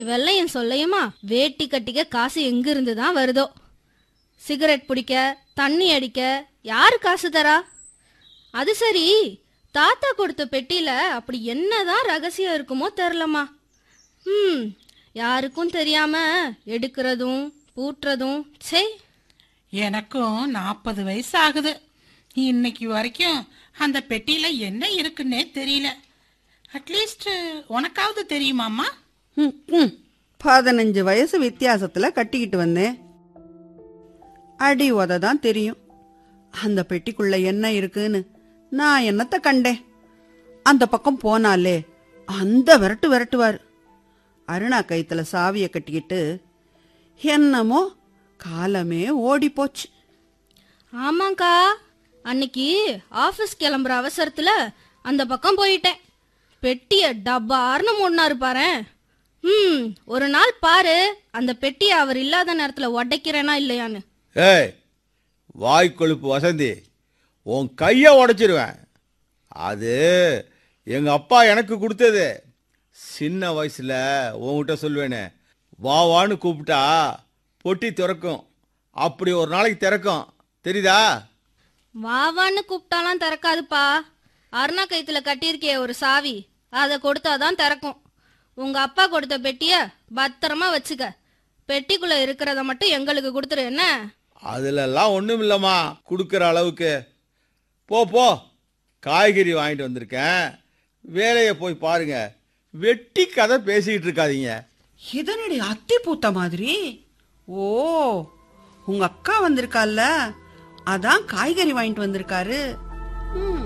வெள்ளையன் சொல்லையுமா வேட்டி கட்டிக்க காசு எங்க இருந்து தான் வருதோ சிகரெட் பிடிக்க தண்ணி அடிக்க யாரு காசு தரா அது சரி தாத்தா கொடுத்த பெட்டியில அப்படி என்னதான் ரகசியம் இருக்குமோ தெரிலம்மா ம் யாருக்கும் தெரியாம எடுக்கிறதும் பூட்டுறதும் சே எனக்கும் நாற்பது வயசு ஆகுது இன்னைக்கு வரைக்கும் அந்த பெட்டியில என்ன இருக்குன்னே தெரியல அட்லீஸ்ட் உனக்காவது தெரியுமாம்மா ம், ம். பதினஞ்சு வயசு வித்தியாசத்துல கட்டிக்கிட்டு வந்தேன் அடி உத தான் தெரியும் அந்த பெட்டிக்குள்ள என்ன இருக்குன்னு நான் என்னத்த கண்டேன் அந்த பக்கம் போனாலே அந்த விரட்டு விரட்டுவார் அருணா கைத்துல சாவிய கட்டிக்கிட்டு என்னமோ காலமே ஓடி போச்சு ஆமாக்கா அன்னைக்கு ஆபீஸ் கிளம்புற அவசரத்துல அந்த பக்கம் போயிட்டேன் பெட்டிய டப்பார்னு மூடினாரு பாரேன் ம் ஒரு நாள் பாரு அந்த பெட்டியை அவர் இல்லாத நேரத்துல உடைக்கிறேனா இல்லையான்னு ஏய் வாய் கொழுப்பு வசந்தி உன் கையை உடைச்சிருவேன் அது எங்க அப்பா எனக்கு கொடுத்தது சின்ன வயசுல உன்கிட்ட சொல்லுவேனே வா வான்னு கூப்பிட்டா பொட்டி திறக்கும் அப்படி ஒரு நாளைக்கு திறக்கும் தெரியுதா வாவான்னு கூப்பிட்டாலாம் திறக்காதுப்பா அருணா கைத்துல கட்டியிருக்கே ஒரு சாவி அதை கொடுத்தாதான் திறக்கும் உங்க அப்பா கொடுத்த பெட்டிய பத்திரமா வச்சுக்க பெட்டிக்குள்ள இருக்கிறத மட்டும் எங்களுக்கு கொடுத்துரு என்ன அதுலெல்லாம் ஒன்றும் இல்லைம்மா கொடுக்குற அளவுக்கு போ போ காய்கறி வாங்கிட்டு வந்திருக்கேன் வேலையை போய் பாருங்க வெட்டி கதை பேசிக்கிட்டு இருக்காதீங்க இதனடி அத்தி பூத்த மாதிரி ஓ உங்க அக்கா வந்திருக்கால்ல அதான் காய்கறி வாங்கிட்டு வந்திருக்காரு ம்.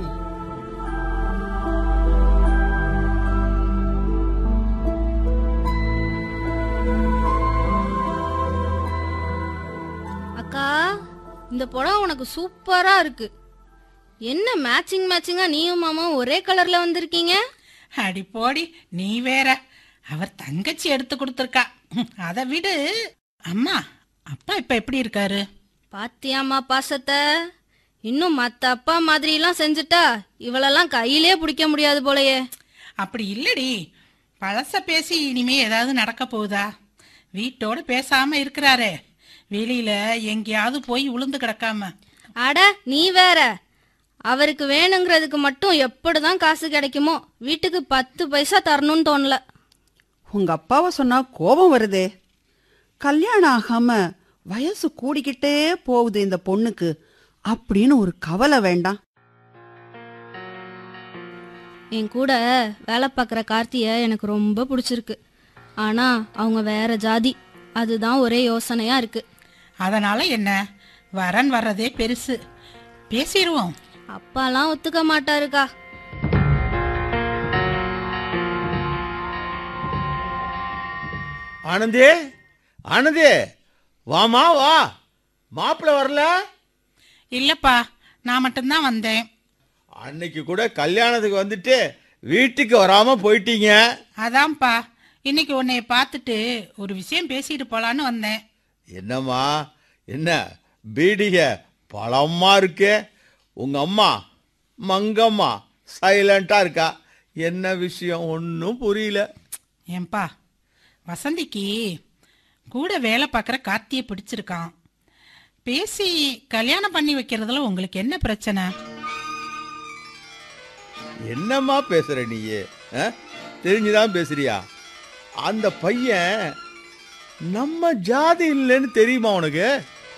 அக்கா இந்த புடவை உனக்கு சூப்பரா இருக்கு என்ன மேட்சிங் மேட்சிங்கா நீயும் மாமாவும் ஒரே கலர்ல வந்திருக்கீங்க அடி போடி நீ வேற அவர் தங்கச்சி எடுத்து கொடுத்துருக்கா ம், அதை விடு அம்மா அப்பா இப்ப எப்படி இருக்காரு பாத்தியாம்மா பாசத்தை இன்னும் மத்த அப்பா மாதிரிலாம் செஞ்சுட்டா இவளெல்லாம் கையிலே பிடிக்க முடியாது போலயே அப்படி இல்லடி பழச பேசி இனிமே ஏதாவது நடக்க போகுதா வீட்டோட பேசாம இருக்கிறாரே வெளியில எங்கேயாவது போய் உளுந்து கிடக்காம அட நீ வேற அவருக்கு வேணுங்கிறதுக்கு மட்டும் எப்படிதான் காசு கிடைக்குமோ வீட்டுக்கு பத்து பைசா தரணும்னு தோணல உங்க அப்பாவை சொன்னா கோபம் வருதே கல்யாணம் ஆகாம வயசு கூடிக்கிட்டே போகுது இந்த பொண்ணுக்கு அப்படின்னு ஒரு கவலை வேண்டாம் என் கூட வேலை பார்க்குற கார்த்தியை எனக்கு ரொம்ப பிடிச்சிருக்கு ஆனா அவங்க வேற ஜாதி அதுதான் ஒரே யோசனையா இருக்கு அதனால என்ன வரன் வர்றதே பெருசு பேசிடுவோம் அப்பாலாம் ஒத்துக்க மாட்டாருக்கா ஆனந்தே ஆனந்தே வாமா வா மாப்பிள்ளை வரல இல்லப்பா நான் மட்டும்தான் வந்தேன் அன்னைக்கு கூட கல்யாணத்துக்கு வந்துட்டு வீட்டுக்கு வராம போயிட்டீங்க அதான்ப்பா இன்னைக்கு உன்னைய பார்த்துட்டு ஒரு விஷயம் பேசிட்டு போலான்னு வந்தேன் என்னம்மா என்ன பீடிக பழமா இருக்கே உங்க அம்மா மங்கம்மா சைலண்டா இருக்கா என்ன விஷயம் ஒன்றும் புரியல ஏன்பா வசந்திக்கு கூட வேலை பார்க்குற கார்த்தியை பிடிச்சிருக்கான் பேசி கல்யாணம் பண்ணி வைக்கிறதுல உங்களுக்கு என்ன பிரச்சனை என்னம்மா பேசுற நீயே ஆ? தெரிஞ்சுதான் பேசுறியா அந்த பையன் நம்ம ஜாதி இல்லைன்னு தெரியுமா உனக்கு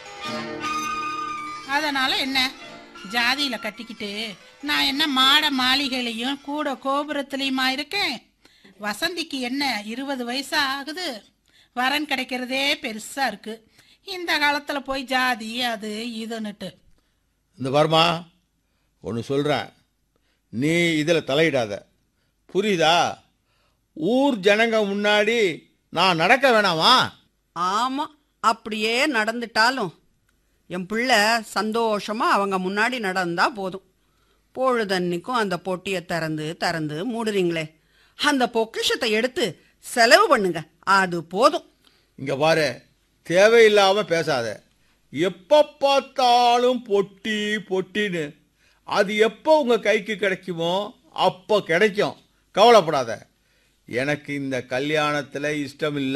அதனால என்ன ஜாதியில கட்டிக்கிட்டு நான் என்ன மாட மாளிகையிலையும் கூட கோபுரத்துலயுமா இருக்கேன் வசந்திக்கு என்ன இருபது வயசா ஆகுது வரன் கிடைக்கிறதே பெருசா இருக்கு இந்த காலத்துல போய் ஜாதி அது இதுன்னுட்டு இந்த வர்மா ஒன்று சொல்கிறேன் நீ இதில் தலையிடாத புரியுதா ஊர் ஜனங்க முன்னாடி நான் நடக்க வேணாமா ஆமா அப்படியே நடந்துட்டாலும் என் பிள்ளை சந்தோஷமா அவங்க முன்னாடி நடந்தா போதும் பொழுதன்னைக்கும் அந்த பொட்டியை திறந்து திறந்து மூடுறீங்களே அந்த பொக்கிஷத்தை எடுத்து செலவு பண்ணுங்க அது போதும் இங்கே பாரு தேவையில்லாமல் பேசாத எப்போ பார்த்தாலும் பொட்டி பொட்டின்னு அது எப்போ உங்கள் கைக்கு கிடைக்குமோ அப்போ கிடைக்கும் கவலைப்படாத எனக்கு இந்த கல்யாணத்துல இஷ்டம் இல்ல